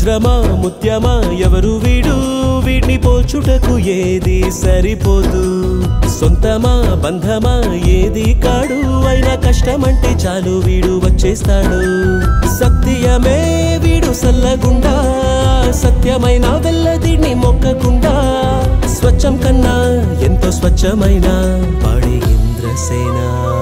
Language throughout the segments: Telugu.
వజ్రమా ముత్యమా ఎవరు వీడు వీడిని పోల్చుటకు ఏది సరిపోదు సొంతమా బంధమా ఏది కాడు అయినా కష్టమంటే చాలు వీడు వచ్చేస్తాడు సత్యమే వీడు సల్లగుండా సత్యమైన వెళ్ళదిని మొక్కకుండా స్వచ్ఛం కన్నా ఎంతో స్వచ్ఛమైన వాడి ఇంద్రసేన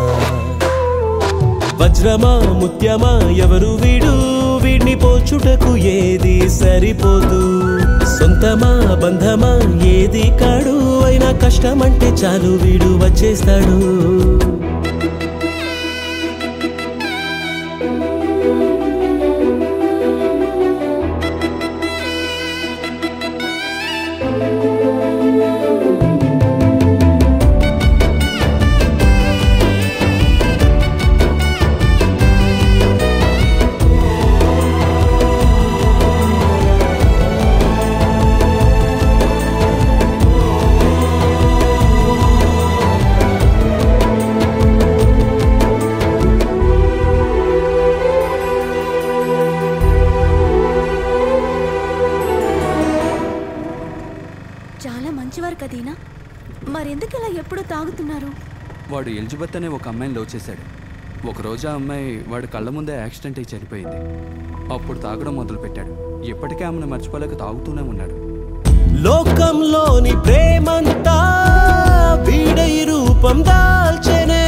వజ్రమా ముత్యమా ఎవరు వీడు వీడిని పోల్చుటకు ఏది సరిపోదు సొంతమా బంధమా ఏది కాడు అయినా కష్టమంటే చాలు వీడు వచ్చేస్తాడు చాలా మంచివారు కదీనా మరెందుకు ఇలా ఎప్పుడు తాగుతున్నారు వాడు ఎలిజబెత్ అనే ఒక అమ్మాయిని లవ్ చేశాడు ఒకరోజు ఆ అమ్మాయి వాడి కళ్ళ ముందే యాక్సిడెంట్ అయి చనిపోయింది అప్పుడు తాగడం మొదలుపెట్టాడు ఎప్పటికీ ఆమెను మర్చిపోలేక తాగుతూనే ఉన్నాడు లోకంలోని ప్రేమంతా వీడై రూపం దాల్చెనే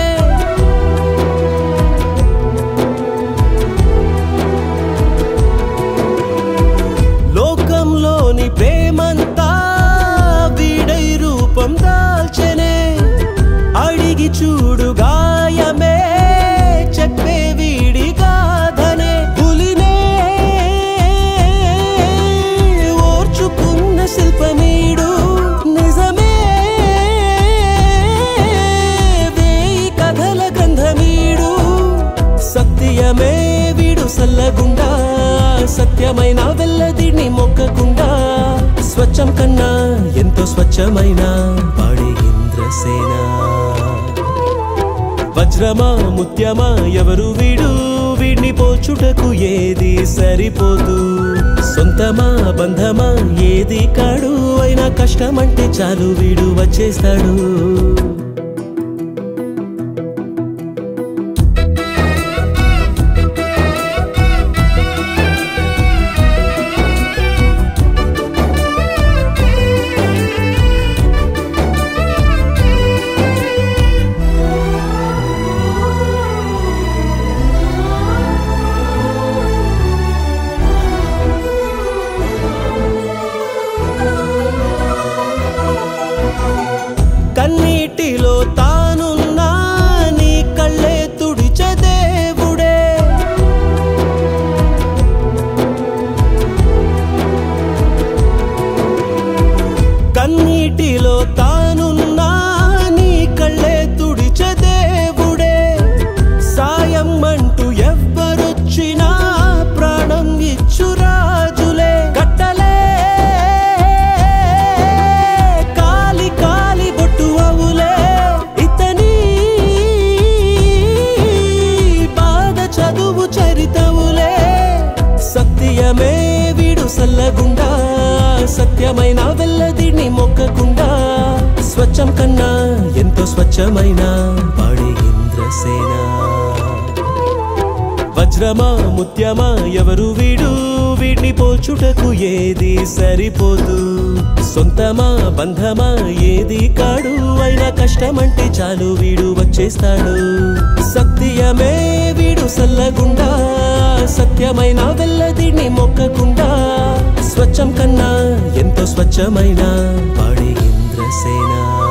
లోకంలోని ప్రేమంతా వీడై రూపం దాల్చెనే అడిగి చూడు గాయమే చెప్పే వీడి గాథనే పులినే ఓర్చుకున్న శిల్పమీడు నిజమే వేయి కథల గంధమీడు సత్యమే వీడు సల్లగుండా సత్యమైన వెళ్ళదిని మొక్కకుండా స్వచ్ఛం కన్నా ఎంతో స్వచ్ఛమైన వాడి ఇంద్రసేన వజ్రమా ముత్యమా ఎవరు వీడు వీడిని పోల్చుటకు ఏది సరిపోదు సొంతమా బంధమా ఏది కాడు అయినా కష్టమంటే చాలు వీడు వచ్చేస్తాడు కన్నీటిలో తానున్నా నీ కళ్ళే తుడిచే దేవుడే కన్నీటిలో తానున్నా నీ కళ్ళే తుడిచే దేవుడే సాయం అంటూ ఎవ్వరొచ్చినా ప్రాణం ఇచ్చు రాజులే కట్టలే కాలి కాలి బొట్టు అవులే ఇతని బాధ చదువు చరితవులే సత్యమే వీడు సల్లగుండా సత్యమైన వెళ్ళదిని మొక్కకుండా స్వచ్ఛం కన్నా ఎంతో స్వచ్ఛమైన వాడి ఇంద్రసేన వజ్రమా ముత్యమా ఎవరు వీడు వీడిని పోల్చుటకు ఏది సరిపోదు సొంతమా బంధమా ఏది కాడు అయినా కష్టమంటే చాలు వీడు వచ్చేస్తాడు సత్యమే వీడు సల్లగుండా సత్యమైన వెళ్ళదిని మొక్కకుండా స్వచ్ఛం కన్నా ఎంతో స్వచ్ఛమైన వాడి ఇంద్రసేన